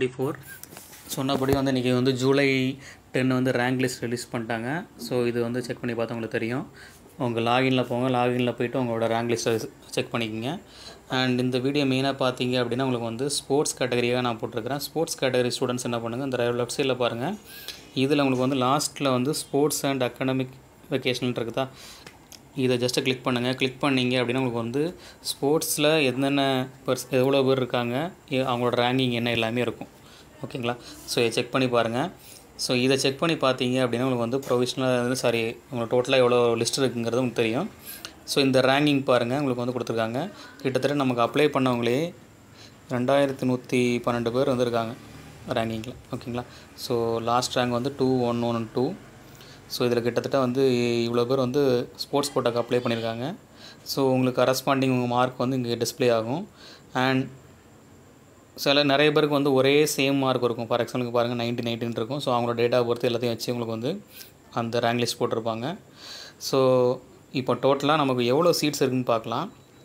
twenty four சொன்னபடி வந்து இன்றைக்கி வந்து ஜூலை டென் வந்து ரேங்க் லிஸ்ட் ரிலீஸ் பண்ணிட்டாங்க ஸோ இது வந்து செக் பண்ணி பார்த்தா உங்களுக்கு தெரியும் உங்கள் லாகின்ல போங்க லாகின்ல போயிட்டு உங்களோட ரேங்க் லிஸ்ட்டை செக் பண்ணிக்கோங்க அண்ட் இந்த வீடியோ மெயினாக பார்த்தீங்க அப்படின்னா உங்களுக்கு வந்து ஸ்போர்ட்ஸ் கேட்டகரியாக நான் போட்டிருக்கிறேன் ஸ்போர்ட்ஸ் கேட்டகரி ஸ்டூடெண்ட்ஸ் என்ன பண்ணுங்கள் இந்த லெஃப்ட் சைடில் பாருங்கள் இதில் உங்களுக்கு வந்து லாஸ்ட்டில் வந்து ஸ்போர்ட்ஸ் அண்ட் அகாடமிக் வெக்கேஷன் இருக்குதா இதை ஜஸ்ட்டு கிளிக் பண்ணுங்கள் கிளிக் பண்ணீங்க அப்படின்னா உங்களுக்கு வந்து ஸ்போர்ட்ஸில் என்னென்ன பர்ஸ் எவ்வளோ பேர் இருக்காங்க எ- அவங்களோட ரேங்கிங் என்ன எல்லாமே இருக்கும் ஓகேங்களா ஸோ இதை செக் பண்ணி பாருங்கள் ஸோ இதை செக் பண்ணி பார்த்தீங்க அப்படின்னா உங்களுக்கு வந்து ப்ரொவிஷனலாக வந்து சாரி உங்களுக்கு டோட்டலாக எவ்வளோ லிஸ்ட் இருக்குங்கிறது உங்களுக்கு தெரியும் ஸோ இந்த ரேங்கிங் பாருங்கள் உங்களுக்கு வந்து கொடுத்துருக்காங்க கிட்டத்தட்ட நமக்கு அப்ளை பண்ணவங்களே ரெண்டாயிரத்தி நூற்றி பன்னெண்டு பேர் வந்திருக்காங்க ரேங்கிங்கில் ஓகேங்களா ஸோ லாஸ்ட் ரேங்க் வந்து two one one two so இதில் கிட்டத்தட்ட வந்து இவ்வளோ பேர் வந்து ஸ்போர்ட்ஸ் கோட்டாக்கு அப்ளை பண்ணியிருக்காங்க ஸோ உங்களுக்கு கரஸ்பாண்டிங் உங்கள் மார்க் வந்து இங்கே டிஸ்ப்ளே ஆகும் அண்ட் சில நிறைய பேருக்கு வந்து ஒரே சேம் மார்க் இருக்கும் ஃபார் எக்ஸாம்பிளுக்கு பாருங்கள் நைன்டி நைன்டின் இருக்கும் ஸோ அவங்களோட டேட்டா பொறுத்து எல்லாத்தையும் வச்சு உங்களுக்கு வந்து அந்த ரேங்க் லிஸ்ட் போட்டிருப்பாங்க ஸோ இப்போ டோட்டலாக நமக்கு எவ்வளோ சீட்ஸ் இருக்குன்னு பார்க்கலாம்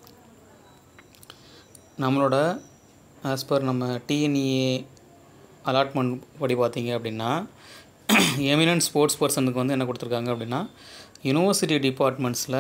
நம்மளோட ஆஸ் பர் நம்ம டிஎன்இஏ அலாட்மெண்ட் படி பார்த்தீங்க அப்படின்னா எமினன்ட் ஸ்போர்ட்ஸ் பர்சனுக்கு வந்து என்ன கொடுத்துருக்காங்க அப்படின்னா யூனிவர்சிட்டி டிபார்ட்மெண்ட்ஸில்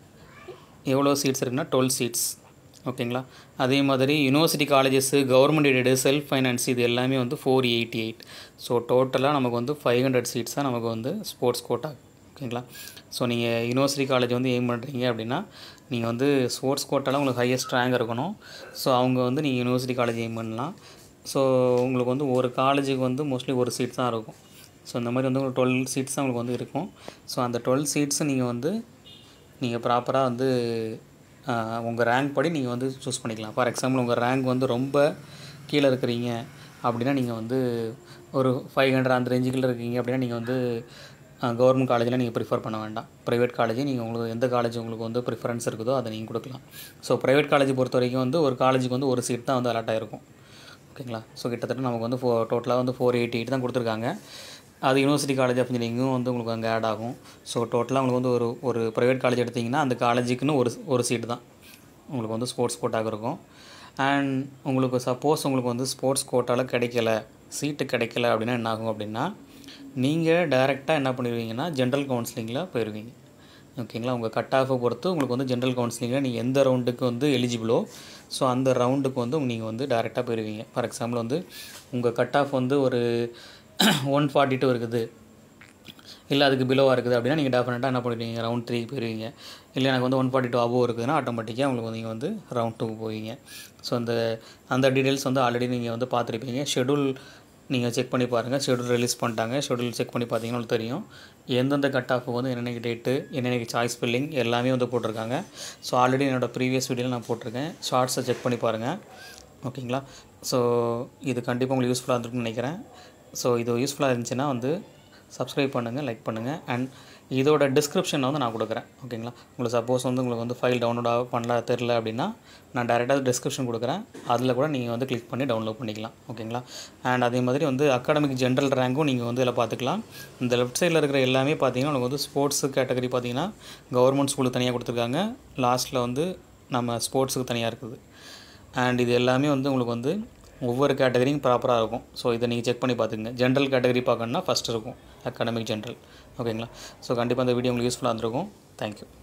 எவ்வளோ சீட்ஸ் இருக்குன்னா டுவெல் சீட்ஸ் ஓகேங்களா அதே மாதிரி university colleges government aided self finance இது எல்லாமே வந்து ஃபோர் எயிட்டி எயிட் ஸோ டோட்டலாக நமக்கு வந்து ஃபைவ் ஹண்ட்ரட் சீட்ஸ் தான் நமக்கு வந்து ஸ்போர்ட்ஸ் கோட்டா ஓகேங்களா ஸோ நீங்கள் யூனிவர்சிட்டி காலேஜ் வந்து எய்ம் பண்ணுறீங்க அப்படின்னா நீங்கள் வந்து ஸ்போர்ட்ஸ் கோட்டாவில் உங்களுக்கு ஹையஸ்ட் ரேங்க் இருக்கணும் ஸோ அவங்க வந்து நீங்கள் யூனிவர்சிட்டி காலேஜ் எய்ம் பண்ணலாம் ஸோ உங்களுக்கு வந்து ஒரு காலேஜுக்கு வந்து மோஸ்ட்லி ஒரு சீட் தான் இருக்கும் ஸோ இந்த மாதிரி வந்து உங்களுக்கு டுவெல் சீட்ஸ் தான் உங்களுக்கு வந்து இருக்கும் ஸோ அந்த டுவெல் சீட்ஸை நீங்கள் வந்து நீங்கள் ப்ராப்பராக வந்து உங்கள் ரேங்க் படி நீங்கள் வந்து சூஸ் பண்ணிக்கலாம் ஃபார் எக்ஸாம்பிள் உங்கள் ரேங்க் வந்து ரொம்ப கீழே இருக்கிறீங்க அப்படின்னா நீங்கள் வந்து ஒரு ஃபைவ் ஹண்ட்ரட் அந்த ரேஞ்சுக்குள்ள இருக்கீங்க அப்படின்னா நீங்கள் வந்து கவர்மெண்ட் காலேஜில் நீங்கள் ப்ரிஃபர் பண்ண வேண்டாம் ப்ரைவேட் காலேஜ் நீங்கள் உங்களுக்கு எந்த காலேஜ் உங்களுக்கு வந்து ப்ரிஃபரன்ஸ் இருக்குதோ அதை நீங்கள் கொடுக்கலாம் ஸோ ப்ரைவேட் காலேஜ் பொறுத்த வரைக்கும் வந்து ஒரு காலேஜுக்கு வந்து ஒரு சீட் தான் வந்து அலாட் ஆகிருக்கும் ஓகேங்களா ஸோ கிட்டத்தட்ட நமக்கு வந்து ஃபோ டோட்டலாக வந்து ஃபோர் எயிட்டி எயிட் தான் கொடுத்துருக்காங்க அது யூனிவர்சிட்டி காலேஜ் ஆஃப் இன்ஜினியரிங்கும் வந்து உங்களுக்கு அங்கே ஆட் ஆகும் ஸோ டோட்டலாக உங்களுக்கு வந்து ஒரு ஒரு ப்ரைவேட் காலேஜ் எடுத்திங்கன்னா அந்த காலேஜுக்குன்னு ஒரு ஒரு சீட்டு தான் உங்களுக்கு வந்து ஸ்போர்ட்ஸ் கோட்டாக இருக்கும் அண்ட் உங்களுக்கு சப்போஸ் உங்களுக்கு வந்து ஸ்போர்ட்ஸ் கோட்டாவில் கிடைக்கல சீட்டு கிடைக்கல அப்படின்னா என்ன ஆகும் அப்படின்னா நீங்கள் டைரெக்டாக என்ன பண்ணிடுவீங்கன்னா ஜென்ரல் கவுன்சிலிங்கில் போயிடுவீங்க ஓகேங்களா உங்கள் கட் ஆஃபை பொறுத்து உங்களுக்கு வந்து ஜென்ரல் கவுன்சிலிங்கில் நீங்கள் எந்த ரவுண்டுக்கு வந்து எலிஜிபிளோ ஸோ அந்த ரவுண்டுக்கு வந்து நீங்கள் வந்து டேரெக்டாக போயிடுவீங்க ஃபார் எக்ஸாம்பிள் வந்து உங்கள் கட் ஆஃப் வந்து ஒரு ஒன் ஃபார்ட்டி டூ இருக்குது இல்லை அதுக்கு பிலோவாக இருக்குது அப்படின்னா நீங்கள் டெஃபினட்டாக என்ன பண்ணிடுவீங்க ரவுண்ட் த்ரீ போயிடுவீங்க இல்லை எனக்கு வந்து ஒன் ஃபார்ட்டி டூ அபோவ் இருக்குதுன்னா ஆட்டோமேட்டிக்காக உங்களுக்கு நீங்கள் வந்து ரவுண்ட் டூக்கு போவீங்க ஸோ அந்த அந்த டீட்டெயில்ஸ் வந்து ஆல்ரெடி நீங்கள் வந்து பார்த்துருப்பீங்க ஷெடியூல் நீங்கள் செக் பண்ணி பாருங்கள் ஷெடியூல் ரிலீஸ் பண்ணிட்டாங்க ஷெடியூல் செக் பண்ணி பார்த்தீங்கன்னா உங்களுக்கு தெரியும் எந்தெந்த கட் ஆஃப் வந்து என்னென்ன டேட்டு என்னென்ன சாய்ஸ் ஃபில்லிங் எல்லாமே வந்து போட்டிருக்காங்க ஸோ ஆல்ரெடி என்னோடய ப்ரீவியஸ் வீடியோவில் நான் போட்டிருக்கேன் ஷார்ட்ஸை செக் பண்ணி பாருங்கள் ஓகேங்களா ஸோ இது கண்டிப்பாக உங்களுக்கு யூஸ்ஃபுல்லாக இருந்திருக்கும்னு நினைக்கிறேன் ஸோ இது யூஸ்ஃபுல்லாக இருந்துச்சுன்னா வந்து சப்ஸ்கிரைப் பண்ணுங்கள் லைக் பண்ணுங்கள் அண்ட் இதோட டிஸ்கிரிப்ஷனில் வந்து நான் கொடுக்குறேன் ஓகேங்களா உங்களுக்கு சப்போஸ் வந்து உங்களுக்கு வந்து ஃபைல் டவுன்லோட் பண்ணல தெரில அப்படின்னா நான் டேரெக்டாக டிஸ்கிரிப்ஷன் கொடுக்குறேன் அதில் கூட நீங்கள் வந்து கிளிக் பண்ணி டவுன்லோட் பண்ணிக்கலாம் ஓகேங்களா அண்ட் அதே மாதிரி வந்து அகாடமிக் ஜென்ரல் ரேங்க்கும் நீங்கள் வந்து இதில் பார்த்துக்கலாம் இந்த லெஃப்ட் சைடில் இருக்கிற எல்லாமே பார்த்தீங்கன்னா உங்களுக்கு வந்து ஸ்போர்ட்ஸ் கேட்டகரி பார்த்தீங்கன்னா கவர்மெண்ட் ஸ்கூலுக்கு தனியாக கொடுத்துருக்காங்க லாஸ்ட்டில் வந்து நம்ம ஸ்போர்ட்ஸுக்கு தனியாக இருக்குது அண்ட் இது எல்லாமே வந்து உங்களுக்கு வந்து ஒவ்வொரு கேட்டகரியும் ப்ராப்பராக இருக்கும் ஸோ இதை நீங்கள் செக் பண்ணி பார்த்துக்குங்க ஜென்ரல் கேட்டகரி பார்க்கணுன்னா ஃபஸ்ட் இருக்கும் அகாடமிக் ஜென்ரல் ஓகேங்களா ஸோ கண்டிப்பாக இந்த வீடியோ உங்களுக்கு யூஸ்ஃபுல்லாக இருந்திருக்கும் தேங்க்யூ